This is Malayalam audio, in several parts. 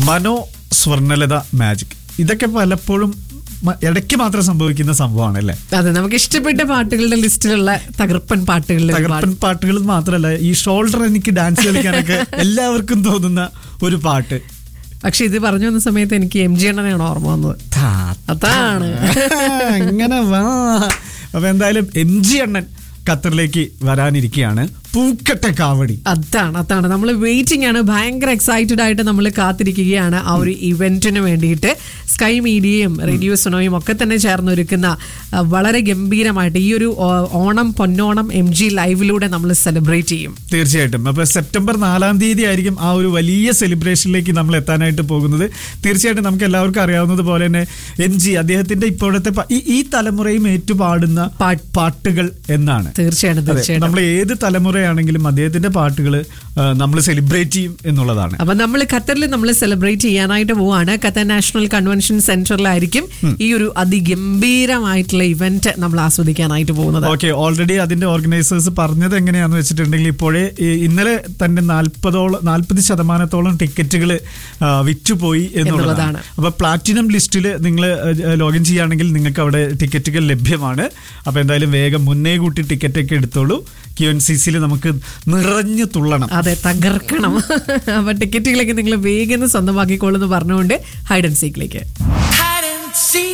മനോ സ്വർണലത മാജിക് ഇതൊക്കെ പലപ്പോഴും മ- ഇടയ്ക്ക് മാത്രം സംഭവിക്കുന്ന സംഭവമാണ് അല്ലേ അതെ നമുക്ക് ഇഷ്ടപ്പെട്ട പാട്ടുകളുടെ ലിസ്റ്റിലുള്ള തകർപ്പൻ പാട്ടുകളിൽ തകർപ്പൻ പാട്ടുകൾ മാത്രമല്ല ഈ ഷോൾഡർ എനിക്ക് ഡാൻസ് കളിക്കാനൊക്കെ എല്ലാവർക്കും തോന്നുന്ന ഒരു പാട്ട് പക്ഷെ ഇത് പറഞ്ഞു വന്ന സമയത്ത് എനിക്ക് എം ജി എണ്ണനാണ് ഓർമ്മ വന്നത് അതാണ് അങ്ങനെ വാ അപ്പൊ എന്തായാലും എം ജി അണ്ണൻ ഖത്തറിലേക്ക് വരാനിരിക്കുകയാണ് പൂക്കട്ടെ കാവടി അതാണ് അതാണ് നമ്മൾ വെയിറ്റിംഗ് ആണ് ഭയങ്കര എക്സൈറ്റഡ് ആയിട്ട് നമ്മൾ കാത്തിരിക്കുകയാണ് ആ ഒരു ഇവന്റിന് വേണ്ടിയിട്ട് സ്കൈ മീഡിയയും റേഡിയോ സുനോയും ഒക്കെ തന്നെ ചേർന്നൊരുക്കുന്ന ആ, വളരെ ഗംഭീരമായിട്ട് ഈ ഒരു ഓ, ഓണം പൊന്നോണം എം ജി ലൈവിലൂടെ നമ്മൾ സെലിബ്രേറ്റ് ചെയ്യും തീർച്ചയായിട്ടും അപ്പൊ സെപ്റ്റംബർ നാലാം തീയതി ആയിരിക്കും ആ ഒരു വലിയ സെലിബ്രേഷനിലേക്ക് നമ്മൾ എത്താനായിട്ട് പോകുന്നത് തീർച്ചയായിട്ടും നമുക്ക് എല്ലാവർക്കും അറിയാവുന്നത് പോലെ തന്നെ എം ജി അദ്ദേഹത്തിന്റെ ഇപ്പോഴത്തെ പ- ഈ- ഈ തലമുറയും ഏറ്റുപാടുന്ന പാട്ട്. പാട്ടുകൾ എന്നാണ് തീർച്ചയായിട്ടും അതെ, തീർച്ചയായിട്ടും നമ്മൾ ഏത് തലമുറയാണെങ്കിലും അദ്ദേഹത്തിന്റെ പാട്ടുകൾ നമ്മൾ സെലിബ്രേറ്റ് ചെയ്യും എന്നുള്ളതാണ് അപ്പൊ നമ്മൾ ഖത്തറിൽ നമ്മൾ സെലിബ്രേറ്റ് ചെയ്യാനായിട്ട് പോവാണ് ഖത്തർ നാഷണൽ കൺവെൻഷൻ സെന്ററിലായിരിക്കും ഈ ഒരു അതിഗംഭീരമായിട്ടുള്ള ഇവന്റ് നമ്മൾ ആസ്വദിക്കാനായിട്ട് പോകുന്നത് ഓക്കെ ഓൾറെഡി അതിന്റെ ഓർഗനൈസേഴ്സ് പറഞ്ഞത് എങ്ങനെയാന്ന് വെച്ചിട്ടുണ്ടെങ്കിൽ ഇപ്പോഴേ ഈ ഇന്നലെ തന്നെ നാൽപ്പതോളം നാൽപ്പത് ശതമാനത്തോളം ടിക്കറ്റുകൾ വിറ്റുപോയി എന്നുള്ളതാണ് എന്നുള്ളതാണ്. അപ്പൊ പ്ലാറ്റിനം ലിസ്റ്റിൽ നിങ്ങൾ ലോഗിൻ ചെയ്യുകയാണെങ്കിൽ നിങ്ങൾക്ക് അവിടെ ടിക്കറ്റുകൾ ലഭ്യമാണ് അപ്പൊ എന്തായാലും വേഗം മുന്നേ കൂട്ടി ടിക്കറ്റ് ഒക്കെ എടുത്തോളൂ ക്യു എൻ സി സിയിൽ നമുക്ക് നിറഞ്ഞു തുള്ളണം അതെ തകർക്കണം അപ്പൊ ടിക്കറ്റുകളൊക്കെ നിങ്ങൾ വേഗം സ്വന്തമാക്കിക്കോളൂ എന്ന് പറഞ്ഞുകൊണ്ട് ഹൈഡ് ആൻഡ് സീക്കിലേക്ക് hide and seek.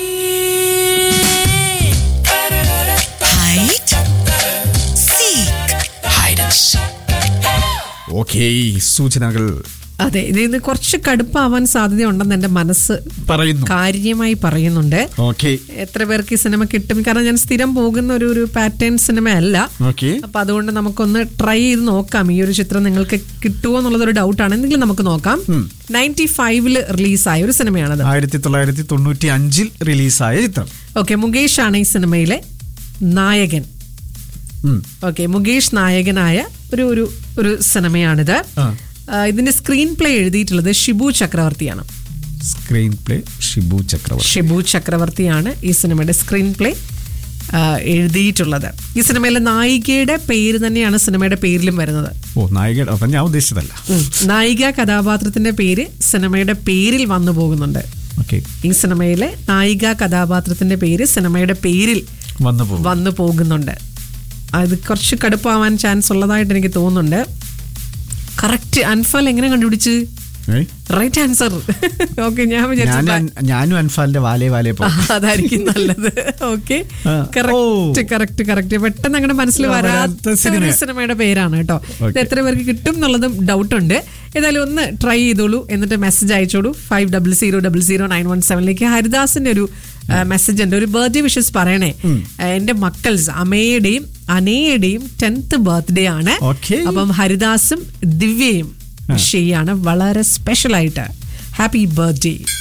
Hide, seek, Hide and seek. Okay സൂചനകൾ അതെ ഇത് ഇത് കുറച്ച് കടുപ്പാവാൻ സാധ്യതയുണ്ടെന്ന് എന്റെ മനസ്സ് പറയുന്നു കാര്യമായി പറയുന്നുണ്ട് ഓക്കെ എത്ര പേർക്ക് ഈ സിനിമ കിട്ടും കാരണം ഞാൻ സ്ഥിരം പോകുന്ന ഒരു ഒരു പാറ്റേൺ സിനിമ അല്ല ഓക്കെ അപ്പൊ അതുകൊണ്ട് നമുക്കൊന്ന് ട്രൈ ചെയ്ത് നോക്കാം ഈ ഒരു ചിത്രം നിങ്ങൾക്ക് കിട്ടുമോ എന്നുള്ളതൊരു ഡൗട്ടാണ് എന്തെങ്കിലും നമുക്ക് നോക്കാം നയൻറ്റി ഫൈവില് റിലീസായ ഒരു സിനിമയാണത് ആയിരത്തി തൊള്ളായിരത്തി തൊണ്ണൂറ്റി അഞ്ചിൽ റിലീസായ ചിത്രം ഓക്കെ മുകേഷ് ആണ് ഈ സിനിമയിലെ നായകൻ ഉം. ഓക്കെ മുകേഷ് നായകനായ ഒരു ഒരു ഒരു സിനിമയാണിത് ആ. ആ, ഇതിന്റെ സ്ക്രീൻ പ്ലേ എഴുതിയിട്ടുള്ളത് ഷിബു ചക്രവർത്തിയാണ് സ്ക്രീൻ പ്ലേ ഷിബു ചക്രവർത്തി ഷിബു ചക്രവർത്തിയാണ് ഈ സിനിമയുടെ സ്ക്രീൻ പ്ലേ എഴുതിയിട്ടുള്ളത് ഈ സിനിമയിലെ നായികയുടെ പേര് തന്നെയാണ് സിനിമയുടെ പേരിലും വരുന്നത് ഓ നായിക അപ്പൊ ഞാൻ ഉദ്ദേശിച്ചതല്ല ഉം. നായിക കഥാപാത്രത്തിന്റെ പേര് സിനിമയുടെ പേരിൽ വന്നു പോകുന്നുണ്ട് ഓക്കെ ഈ സിനിമയിലെ നായിക കഥാപാത്രത്തിന്റെ പേര് സിനിമയുടെ പേരിൽ വന്നു പോകും വന്നു പോകുന്നുണ്ട് അത് കുറച്ച് കടുപ്പാവാൻ ചാൻസ് ഉള്ളതായിട്ട് എനിക്ക് തോന്നുന്നുണ്ട് കറക്റ്റ് അൻഫാൽ എങ്ങനെ കണ്ടുപിടിച്ച് ഏയ്? റൈറ്റ് ആൻസർ ഓക്കെ ഞാൻ ഞാൻ വിചാരിച്ചു അൻ- ഞാനും അൻഫാലിന്റെ വാലേ വാലേ പോ ആ, അതായിരിക്കും നല്ലത് ഓക്കെ ആ. കറക്റ്റ് കറക്റ്റ് കറക്റ്റ് പെട്ടെന്ന് അങ്ങനെ മനസ്സിൽ ആ, വരാത്ത വരാത്ത ഒരു സിനിമ. സിനിമയുടെ പേരാണ് കേട്ടോ ഇത് Okay. എത്ര പേർക്ക് കിട്ടും എന്നുള്ളതും ഡൗട്ട് ഉണ്ട് ഏതായാലും ഒന്ന് ട്രൈ ചെയ്തോളൂ എന്നിട്ട് മെസ്സേജ് അയച്ചോളൂ five double zero double zero nine one സെവനിലേക്ക് ഹരിദാസിന്റെ ഒരു മെസ്സേജ് ഉണ്ട് ഒരു ബർത്ത്ഡേ വിഷസ് പറയണേ ആ, എന്റെ മക്കൾസ് അമയുടെയും അനയുടെയും ടെൻത്ത് ബർത്ത്ഡേ ആണ് Okay. അപ്പം ഹരിദാസും ദിവ്യയും വിഷ് ചെയ്യാണ് വളരെ സ്പെഷ്യൽ ആയിട്ട് ഹാപ്പി ബർത്ത്ഡേ